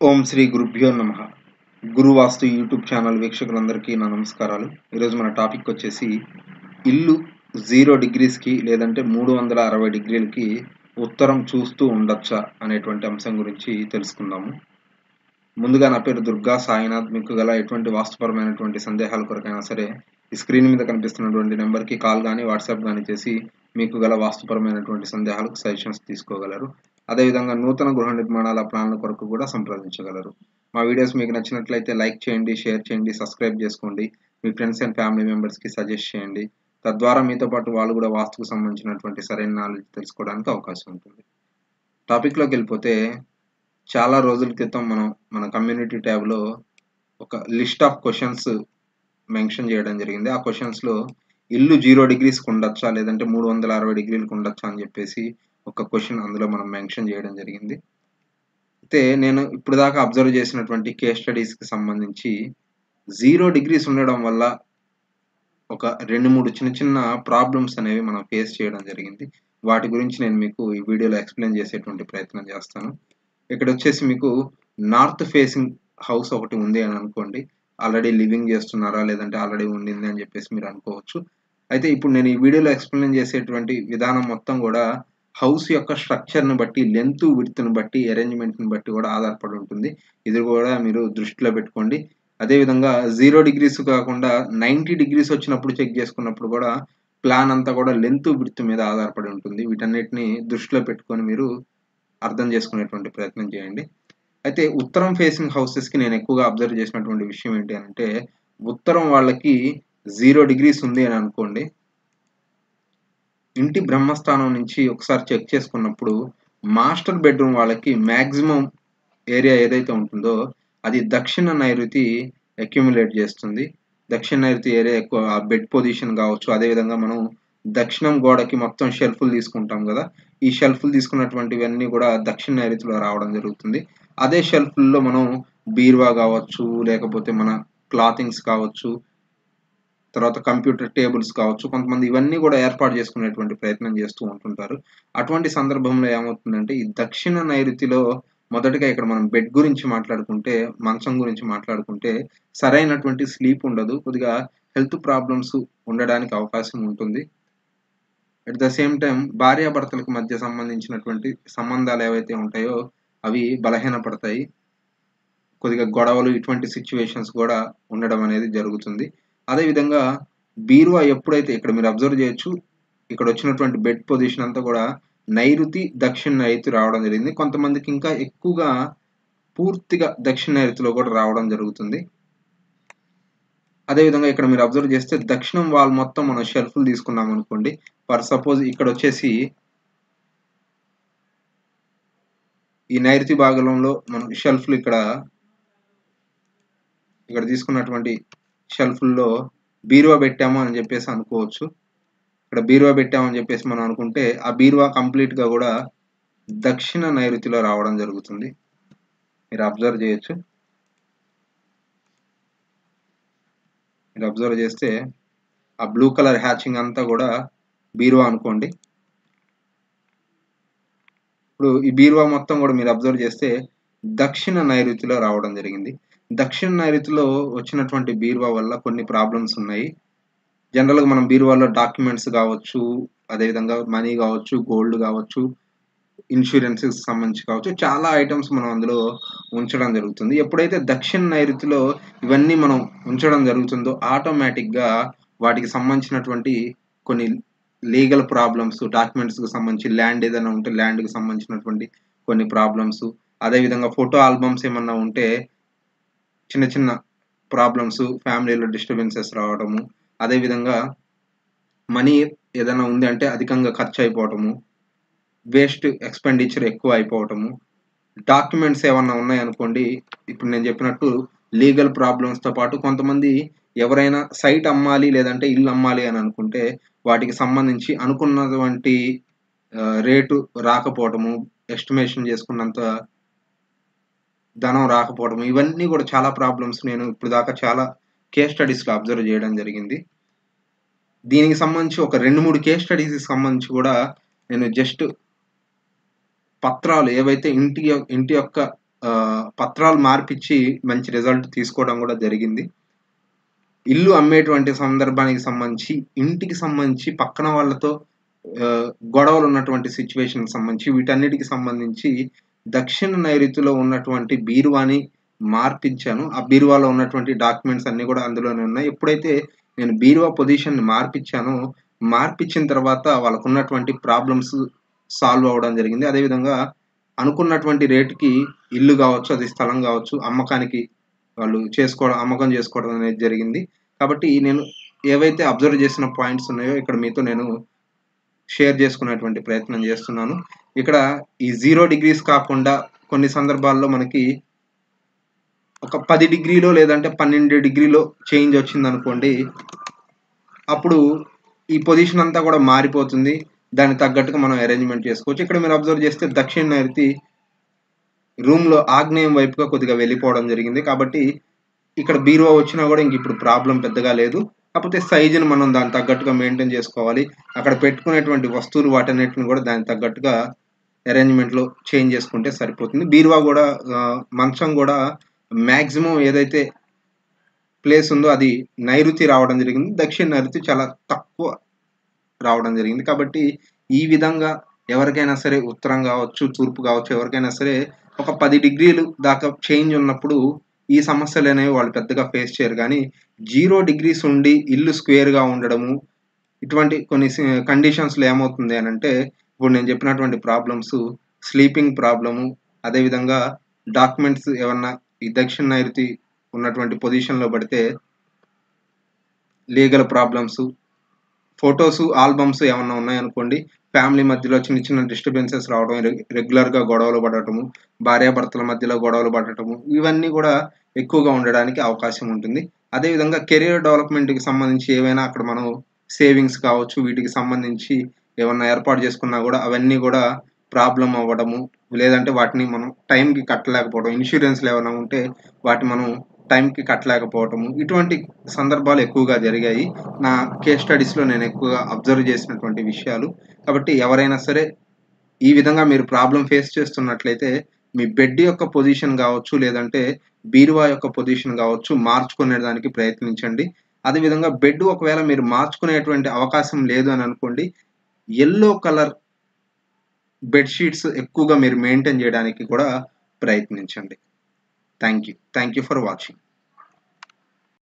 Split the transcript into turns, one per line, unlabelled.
ఓం శ్రీ గురుభ్యో నమ గురువాస్తు YouTube channel వీక్షకులందరికీ నా నమస్కారాలు ఈరోజు మన టాపిక్ వచ్చేసి ఇల్లు జీరో డిగ్రీస్కి లేదంటే మూడు వందల అరవై డిగ్రీలకి ఉత్తరం చూస్తూ ఉండొచ్చా అనేటువంటి అంశం గురించి తెలుసుకుందాము ముందుగా నా పేరు దుర్గా సాయినాథ్ మీకు గల ఎటువంటి వాస్తుపరమైనటువంటి సందేహాల కొరకైనా సరే ఈ స్క్రీన్ మీద కనిపిస్తున్నటువంటి నెంబర్కి కాల్ కానీ వాట్సాప్ కానీ చేసి మీకు గల వాస్తుపరమైనటువంటి సందేహాలకు సజెషన్స్ తీసుకోగలరు అదేవిధంగా నూతన గృహ నిర్మాణాల ప్లాన్ల కొరకు కూడా సంప్రదించగలరు మా వీడియోస్ మీకు నచ్చినట్లయితే లైక్ చేయండి షేర్ చేయండి సబ్స్క్రైబ్ చేసుకోండి మీ ఫ్రెండ్స్ అండ్ ఫ్యామిలీ మెంబర్స్కి సజెస్ట్ చేయండి తద్వారా మీతో పాటు వాళ్ళు కూడా వాస్తుకు సంబంధించినటువంటి సరైన నాలెడ్జ్ తెలుసుకోవడానికి అవకాశం ఉంటుంది టాపిక్లోకి వెళ్ళిపోతే చాలా రోజుల క్రితం మనం మన కమ్యూనిటీ ట్యాబ్లో ఒక లిస్ట్ ఆఫ్ క్వశ్చన్స్ మెన్షన్ చేయడం జరిగింది ఆ క్వశ్చన్స్లో ఇల్లు జీరో డిగ్రీస్కి ఉండొచ్చా లేదంటే మూడు వందల అరవై డిగ్రీలకు ఉండొచ్చా అని చెప్పేసి ఒక క్వశ్చన్ అందులో మనం మెన్షన్ చేయడం జరిగింది అయితే నేను ఇప్పుడు దాకా అబ్జర్వ్ చేసినటువంటి కేస్ స్టడీస్కి సంబంధించి జీరో డిగ్రీస్ ఉండడం వల్ల ఒక రెండు మూడు చిన్న చిన్న ప్రాబ్లమ్స్ అనేవి మనం ఫేస్ చేయడం జరిగింది వాటి గురించి నేను మీకు ఈ వీడియోలో ఎక్స్ప్లెయిన్ చేసేటువంటి ప్రయత్నం చేస్తాను ఇక్కడ వచ్చేసి మీకు నార్త్ ఫేసింగ్ హౌస్ ఒకటి ఉంది అని అనుకోండి ఆల్రెడీ లివింగ్ చేస్తున్నారా లేదంటే ఆల్రెడీ ఉండింది అని చెప్పేసి మీరు అనుకోవచ్చు అయితే ఇప్పుడు నేను ఈ వీడియోలో ఎక్స్ప్లెయిన్ చేసేటువంటి విధానం మొత్తం కూడా హౌస్ యొక్క స్ట్రక్చర్ని బట్టి లెంత్ విడ్త్ని బట్టి అరేంజ్మెంట్ని బట్టి కూడా ఆధారపడి ఉంటుంది ఇది కూడా మీరు దృష్టిలో పెట్టుకోండి అదేవిధంగా జీరో డిగ్రీస్ కాకుండా నైంటీ డిగ్రీస్ వచ్చినప్పుడు చెక్ చేసుకున్నప్పుడు కూడా ప్లాన్ అంతా కూడా లెంత్ విడ్త్ మీద ఆధారపడి ఉంటుంది వీటన్నిటిని దృష్టిలో పెట్టుకొని మీరు అర్థం చేసుకునేటువంటి ప్రయత్నం చేయండి అయితే ఉత్తరం ఫేసింగ్ హౌసెస్కి నేను ఎక్కువగా అబ్జర్వ్ చేసినటువంటి విషయం ఏంటి అంటే ఉత్తరం వాళ్ళకి జీరో డిగ్రీస్ ఉంది అని అనుకోండి ఇంటి బ్రహ్మస్థానం నుంచి ఒకసారి చెక్ చేసుకున్నప్పుడు మాస్టర్ బెడ్రూమ్ వాళ్ళకి మ్యాక్సిమం ఏరియా ఏదైతే ఉంటుందో అది దక్షిణ నైరుతి అక్యుములేట్ చేస్తుంది దక్షిణ నైరుతి ఏరియా ఎక్కువ ఆ బెడ్ పొజిషన్ కావచ్చు అదేవిధంగా మనం దక్షిణం గోడకి మొత్తం షెల్ఫ్లు తీసుకుంటాం కదా ఈ షెల్ఫ్లు తీసుకున్నటువంటివన్నీ కూడా దక్షిణ నైరుతిలో రావడం జరుగుతుంది అదే షెల్ఫ్ల్లో మనం బీరువా కావచ్చు లేకపోతే మన క్లాతింగ్స్ కావచ్చు తర్వాత కంప్యూటర్ టేబుల్స్ కావచ్చు కొంతమంది ఇవన్నీ కూడా ఏర్పాటు చేసుకునేటువంటి ప్రయత్నం చేస్తూ ఉంటుంటారు అటువంటి సందర్భంలో ఏమవుతుందంటే ఈ దక్షిణ నైరుతిలో మొదటగా ఇక్కడ మనం బెడ్ గురించి మాట్లాడుకుంటే మంచం గురించి మాట్లాడుకుంటే సరైనటువంటి స్లీప్ ఉండదు కొద్దిగా హెల్త్ ప్రాబ్లమ్స్ ఉండడానికి అవకాశం ఉంటుంది అట్ ద సేమ్ టైం భార్యాభర్తలకు మధ్య సంబంధించినటువంటి సంబంధాలు ఏవైతే ఉంటాయో అవి బలహీనపడతాయి కొద్దిగా గొడవలు ఇటువంటి సిచ్యువేషన్స్ కూడా ఉండడం అనేది జరుగుతుంది అదేవిధంగా బీరువా ఎప్పుడైతే ఇక్కడ మీరు అబ్జర్వ్ చేయొచ్చు ఇక్కడ వచ్చినటువంటి బెడ్ పొజిషన్ అంతా కూడా నైరుతి దక్షిణ నైరుతి రావడం జరిగింది కొంతమందికి ఇంకా ఎక్కువగా పూర్తిగా దక్షిణ నైరుతిలో కూడా రావడం జరుగుతుంది అదేవిధంగా ఇక్కడ మీరు అబ్జర్వ్ చేస్తే దక్షిణం వాల్ మొత్తం మనం షెల్ఫ్లు తీసుకున్నాం అనుకోండి ఫర్ సపోజ్ ఇక్కడ వచ్చేసి ఈ నైరుతి భాగంలో మనం షెల్ఫ్లు ఇక్కడ ఇక్కడ తీసుకున్నటువంటి షెల్ఫ్ల్లో బీరువా పెట్టాము అని చెప్పేసి అనుకోవచ్చు ఇక్కడ బీరువా పెట్టామని చెప్పేసి మనం అనుకుంటే ఆ బీరువా కంప్లీట్గా కూడా దక్షిణ నైరుతిలో రావడం జరుగుతుంది మీరు అబ్జర్వ్ చేయొచ్చు మీరు అబ్జర్వ్ చేస్తే ఆ బ్లూ కలర్ హ్యాచింగ్ అంతా కూడా బీరువా అనుకోండి ఇప్పుడు ఈ బీరువా మొత్తం కూడా మీరు అబ్జర్వ్ చేస్తే దక్షిణ నైరుతిలో రావడం జరిగింది దక్షిణ నైరుతిలో వచ్చినటువంటి బీరువా వల్ల కొన్ని ప్రాబ్లమ్స్ ఉన్నాయి జనరల్గా మనం బీరువాలో డాక్యుమెంట్స్ కావచ్చు అదేవిధంగా మనీ కావచ్చు గోల్డ్ కావచ్చు ఇన్సూరెన్స్కి సంబంధించి కావచ్చు చాలా ఐటమ్స్ మనం అందులో ఉంచడం జరుగుతుంది ఎప్పుడైతే దక్షిణ నైరుతిలో ఇవన్నీ మనం ఉంచడం జరుగుతుందో ఆటోమేటిక్గా వాటికి సంబంధించినటువంటి కొన్ని లీగల్ ప్రాబ్లమ్స్ డాక్యుమెంట్స్కి సంబంధించి ల్యాండ్ ఏదైనా ఉంటే ల్యాండ్కి సంబంధించినటువంటి కొన్ని ప్రాబ్లమ్స్ అదేవిధంగా ఫోటో ఆల్బమ్స్ ఏమన్నా ఉంటే చిన్న చిన్న ప్రాబ్లమ్స్ ఫ్యామిలీలో డిస్టర్బెన్సెస్ రావడము అదేవిధంగా మనీ ఏదైనా ఉంది అంటే అధికంగా ఖర్చు అయిపోవటము వేస్ట్ ఎక్స్పెండిచర్ ఎక్కువ అయిపోవటము డాక్యుమెంట్స్ ఏమన్నా ఉన్నాయనుకోండి ఇప్పుడు నేను చెప్పినట్టు లీగల్ ప్రాబ్లమ్స్తో పాటు కొంతమంది ఎవరైనా సైట్ అమ్మాలి లేదంటే ఇల్లు అమ్మాలి అని అనుకుంటే వాటికి సంబంధించి అనుకున్నటువంటి రేటు రాకపోవటము ఎస్టిమేషన్ చేసుకున్నంత ధనం రాకపోవడం ఇవన్నీ కూడా చాలా ప్రాబ్లమ్స్ నేను ఇప్పుడు దాకా చాలా కేస్ స్టడీస్లో అబ్జర్వ్ చేయడం జరిగింది దీనికి సంబంధించి ఒక రెండు మూడు కేస్ స్టడీస్కి సంబంధించి కూడా నేను జస్ట్ పత్రాలు ఏవైతే ఇంటి ఇంటి యొక్క ఆహ్, పత్రాలు మార్పిచ్చి మంచి రిజల్ట్ తీసుకోవడం కూడా జరిగింది. ఇల్లు అమ్మేటువంటి సందర్భానికి సంబంధించి, ఇంటికి సంబంధించి పక్కన వాళ్ళతో ఆహ్, గొడవలున్నటువంటి సిట్యుయేషన్‌కి సంబంధించి వీటన్నిటికి సంబంధించి దక్షిణ నైరుతిలో ఉన్నటువంటి బీరువాని మార్పించాను. ఆ బీరువాలో ఉన్నటువంటి డాక్యుమెంట్స్ అన్నీ కూడా అందులోనే ఉన్నాయి. ఎప్పుడైతే నేను బీరువా పొజిషన్‌ని మార్పిచ్చానో, మార్పిచ్చిన తర్వాత వాళ్ళకున్నటువంటి ప్రాబ్లమ్స్ సాల్వ్ అవ్వడం జరిగింది. అదేవిధంగా అనుకున్నటువంటి రేట్‌కి ఇల్లు గావచ్చు, అది స్థలం గావచ్చు, అమ్మకానికి వాళ్ళు చేసుకోవడం అమ్మకం చేసుకోవడం అనేది జరిగింది. కాబట్టి నేను ఏవైతే అబ్జర్వ్ చేసిన పాయింట్స్ ఉన్నాయో ఇక్కడ మీతో నేను షేర్ చేసుకునేటువంటి ప్రయత్నం చేస్తున్నాను. ఇక్కడ ఈ 0 డిగ్రీస్ కాకుండా కొన్ని సందర్భాల్లో మనకి ఒక 10 డిగ్రీలో లేదంటే 12 డిగ్రీలో చేంజ్ వచ్చిందనుకోండి. అప్పుడు ఈ పొజిషన్ అంతా కూడా మారిపోతుంది. దానికి తగ్గట్టుగా మనం అరేంజ్‌మెంట్ చేసుకోవచ్చు. ఇక్కడ మీరు అబ్జర్వ్ చేస్తే దక్షిణ నైరుతి రూమ్‌లో ఆగ్నేయం వైపుగా కొద్దిగా వెళ్ళిపోవడం జరిగింది. కాబట్టి ఇక్కడ బీరువా వచ్చినా కూడా ఇంక ఇప్పుడు ప్రాబ్లమ్ పెద్దగా లేదు. కాకపోతే సైజ్‌ని మనం దానికి తగ్గట్టుగా మెయింటైన్ చేసుకోవాలి. అక్కడ పెట్టుకునేటువంటి వస్తువులు వాటన్నిటిని కూడా దానికి తగ్గట్టుగా అరేంజ్‌మెంట్‌లో చేంజ్ చేసుకుంటే సరిపోతుంది. బీరువా గూడా ఆహ్, మంచం గూడా మాక్సిమం ఏదైతే ప్లేస్ ఉందో అది నైరుతి రావడం జరిగింది. దక్షిణ నైరుతి చాలా తక్కువ రావడం జరిగింది. కాబట్టి ఈ విధంగా ఎవరికైనా సరే ఉత్తరం గావచ్చు, తూర్పు గావచ్చు ఎవరికైనా సరే ఒక 10 డిగ్రీలు దాకా చేంజ్ ఉన్నప్పుడు ఈ సమస్యలనేవి వాళ్ళు పెద్దగా ఫేస్ చేయరు గానీ 0 డిగ్రీస్ ఉండి ఇల్లు స్క్వేర్‌గా ఉండడము, ఇటువంటి కొన్ని సి కండిషన్స్‌లో ఏమవుతుంది అనంటే ఇప్పుడు నేను చెప్పినటువంటి ప్రాబ్లమ్స్ స్లీపింగ్ ప్రాబ్లము, అదేవిధంగా డాక్యుమెంట్స్ ఏమన్నా ఈ దక్షిణ నైరుతి ఉన్నటువంటి పొజిషన్‌లో పడితే లీగల్ ప్రాబ్లమ్స్, ఫోటోస్, ఆల్బమ్స్ ఏమన్నా ఉన్నాయనుకోండి. ఫ్యామిలీ మధ్యలో చిన్న చిన్న డిస్టర్బెన్సెస్ రావడం, రె రెగ్యులర్‌గా గొడవలు పడటము, భార్యాభర్తల మధ్యలో గొడవలు పడటము, ఇవన్నీ కూడా ఎక్కువగా ఉండడానికి అవకాశం ఉంటుంది. అదేవిధంగా కెరియర్ డెవలప్‌మెంట్‌కి సంబంధించి ఏవైనా అక్కడ మనం సేవింగ్స్ కావచ్చు, వీటికి సంబంధించి ఏమన్నా ఏర్పాటు చేసుకున్నా కూడా అవన్నీ కూడా ప్రాబ్లమ్ అవ్వడము, లేదంటే వాటిని మనం టైంకి కట్టలేకపోవడం, ఇన్స్యూరెన్స్‌లు ఏమైనా ఉంటే వాటిని మనం టైంకి కట్టలేకపోవటము, ఇటువంటి సందర్భాలు ఎక్కువగా జరిగాయి. నా కేస్ స్టడీస్‌లో నేను ఎక్కువగా అబ్జర్వ్ చేసినటువంటి విషయాలు. కాబట్టి ఎవరైనా సరే ఈ విధంగా మీరు ప్రాబ్లమ్ ఫేస్ చేస్తున్నట్లయితే మీ బెడ్ యొక్క పొజిషన్ గావచ్చు, లేదంటే బీరువా యొక్క పొజిషన్ గావచ్చు మార్చుకునేదానికి ప్రయత్నించండి. అదేవిధంగా బెడ్ ఒకవేళ మీరు మార్చుకునేటువంటి అవకాశం లేదు అని అనుకోండి. యెల్లో కలర్ బెడ్ షీట్స్ ఎక్కువగా మీరు మెయింటైన్ చేయడానికి కూడా ప్రయత్నించండి. Thank you. Thank you for watching.